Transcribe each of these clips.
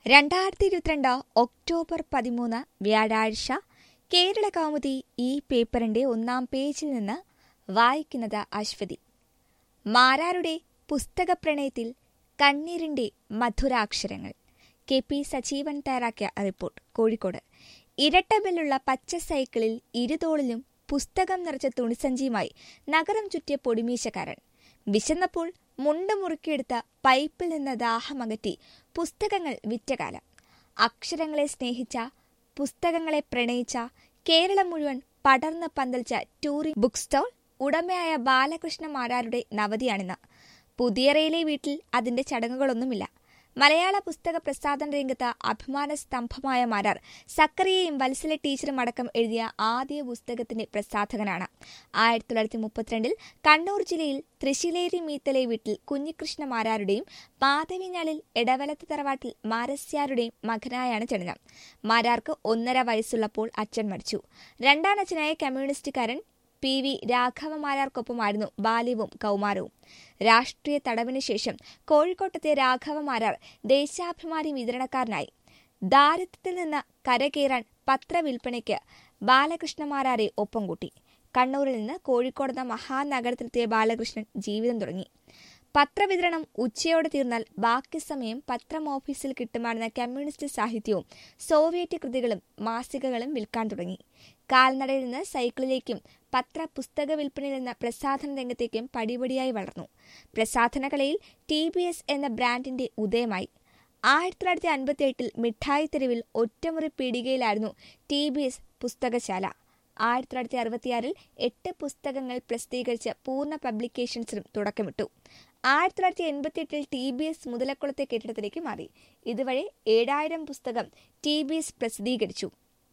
രണ്ടായിരത്തി ഇരുപത്തിരണ്ട് ഒക്ടോബർ പതിമൂന്ന് വ്യാഴാഴ്ച കേരള കൗമുദി ഈ പേപ്പറിന്റെ ഒന്നാം പേജിൽ നിന്ന് വായിക്കുന്നത് അശ്വതി മാരാരുടെ പുസ്തകപ്രണയത്തിൽ കണ്ണീരിന്റെ മധുരാക്ഷരങ്ങൾ കെ പി സജീവൻ തയ്യാറാക്കിയ റിപ്പോർട്ട് കോഴിക്കോട് ഇരട്ടബെല്ലുള്ള പച്ച സൈക്കിളിൽ ഇരുതോളിലും പുസ്തകം നിറച്ച തുണിസഞ്ചിയുമായി നഗരം ചുറ്റിയ പൊടിമീശക്കാരൻ വിശന്നപ്പോൾ മുണ്ട് മുറുക്കിയെടുത്ത പൈപ്പിൽ നിന്ന് ദാഹമകറ്റി പുസ്തകങ്ങൾ വിറ്റ കാലം അക്ഷരങ്ങളെ സ്നേഹിച്ച പുസ്തകങ്ങളെ പ്രണയിച്ച കേരളം മുഴുവൻ പടർന്ന് പന്തലിച്ച ടൂറിംഗ് ബുക്ക് സ്റ്റോൾ ഉടമയായ ബാലകൃഷ്ണ മാരാരുടെ നവതിയാണിന്ന് പുതിയറയിലെ വീട്ടിൽ അതിന്റെ ചടങ്ങുകളൊന്നുമില്ല മലയാള പുസ്തക പ്രസാധന രംഗത്ത് അഭിമാന സ്തംഭമായ മാരാർ സക്കറിയയും വത്സല ടീച്ചറും അടക്കം എഴുതിയ ആദ്യ പുസ്തകത്തിന്റെ പ്രസാധകനാണ് ആയിരത്തി തൊള്ളായിരത്തി മുപ്പത്തിരണ്ടിൽ കണ്ണൂർ ജില്ലയിൽ തൃശ്ശിലേരി മീത്തലെ വീട്ടിൽ കുഞ്ഞികൃഷ്ണ മാരാരുടെയും മാധവിഞ്ഞാലിൽ എടവലത്ത് തറവാട്ടിൽ മാരസ്യാരുടെയും മകനായാണ് ജനനം മാരാർക്ക് ഒന്നര വയസ്സുള്ളപ്പോൾ അച്ഛൻ മരിച്ചു രണ്ടാം അച്ഛനായ കമ്മ്യൂണിസ്റ്റുകാരൻ പി വി രാഘവമാരാർക്കൊപ്പമായിരുന്നു ബാല്യവും കൗമാരവും രാഷ്ട്രീയ തടവിന് ശേഷം കോഴിക്കോട്ടത്തെ രാഘവമാരാർ ദേശാഭിമാനി വിതരണക്കാരനായി ദാരിദ്ര്യത്തിൽ നിന്ന് കരകയറാൻ പത്രവിൽപ്പനയ്ക്ക് ബാലകൃഷ്ണമാരാരെ ഒപ്പം കൂട്ടി കണ്ണൂരിൽ നിന്ന് കോഴിക്കോടെന്ന മഹാനഗരത്തിലെത്തിയ ബാലകൃഷ്ണൻ ജീവിതം തുടങ്ങി പത്രവിതരണം ഉച്ചയോടെ തീർന്നാൽ ബാക്കി സമയം പത്രം ഓഫീസിൽ കിട്ടുമായിരുന്ന കമ്മ്യൂണിസ്റ്റ് സാഹിത്യവും സോവിയറ്റ് കൃതികളും മാസികകളും വിൽക്കാൻ തുടങ്ങി കാൽനടയിൽ നിന്ന് സൈക്കിളിലേക്കും പത്ര പുസ്തക വിൽപ്പനയിൽ നിന്ന് പ്രസാധന രംഗത്തേക്കും പടിപടിയായി വളർന്നു പ്രസാധന കലയിൽ ടി ബി എസ് എന്ന ബ്രാൻഡിന്റെ ഉദയമായി ആയിരത്തി തൊള്ളായിരത്തി അൻപത്തി എട്ടിൽ മിഠായി തെരുവിൽ ഒറ്റമുറി പീടികയിലായിരുന്നു ടി ബി എസ് പുസ്തകശാല ആയിരത്തി തൊള്ളായിരത്തി അറുപത്തിയാറിൽ എട്ട് പുസ്തകങ്ങൾ പ്രസിദ്ധീകരിച്ച് പൂർണ്ണ പബ്ലിക്കേഷൻസിനും തുടക്കമിട്ടു ആയിരത്തി തൊള്ളായിരത്തി എൺപത്തിയെട്ടിൽ ടി ബി എസ് മുതലക്കുളത്തെ കെട്ടിടത്തിലേക്ക് മാറി ഇതുവരെ ഏഴായിരം പുസ്തകം ടി ബി എസ് പ്രസിദ്ധീകരിച്ചു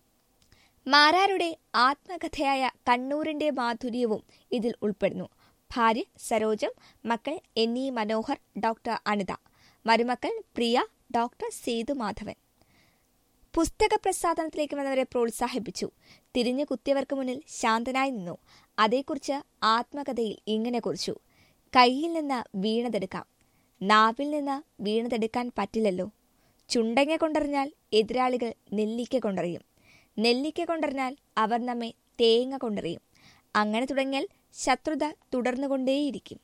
മാരാരുടെ ആത്മകഥയായ കണ്ണൂരിന്റെ മാധുര്യവും ഇതിൽ ഉൾപ്പെടുന്നു ഭാര്യ സരോജം മക്കൾ എന്നീ മനോഹർ ഡോക്ടർ അനിത മരുമക്കൾ പ്രിയ ഡോക്ടർ സേതുമാധവൻ പുസ്തക പ്രസാധനത്തിലേക്ക് വന്നവരെ പ്രോത്സാഹിപ്പിച്ചു തിരിഞ്ഞു കുത്തിയവർക്ക് മുന്നിൽ ശാന്തനായി നിന്നു അതേക്കുറിച്ച് ആത്മകഥയിൽ ഇങ്ങനെ കുറിച്ചു കയ്യിൽ നിന്ന് വീണതെടുക്കാം നാവിൽ നിന്ന് വീണതെടുക്കാൻ പറ്റില്ലല്ലോ ചുണ്ടങ്ങ കൊണ്ടെറിഞ്ഞാൽ എതിരാളികൾ നെല്ലിക്ക കൊണ്ടെറിയും നെല്ലിക്ക കൊണ്ടെറിഞ്ഞാൽ അവർ നമ്മെ തേങ്ങ കൊണ്ടെറിയും അങ്ങനെ തുടങ്ങിയാൽ ശത്രുത തുടർന്നുകൊണ്ടേയിരിക്കും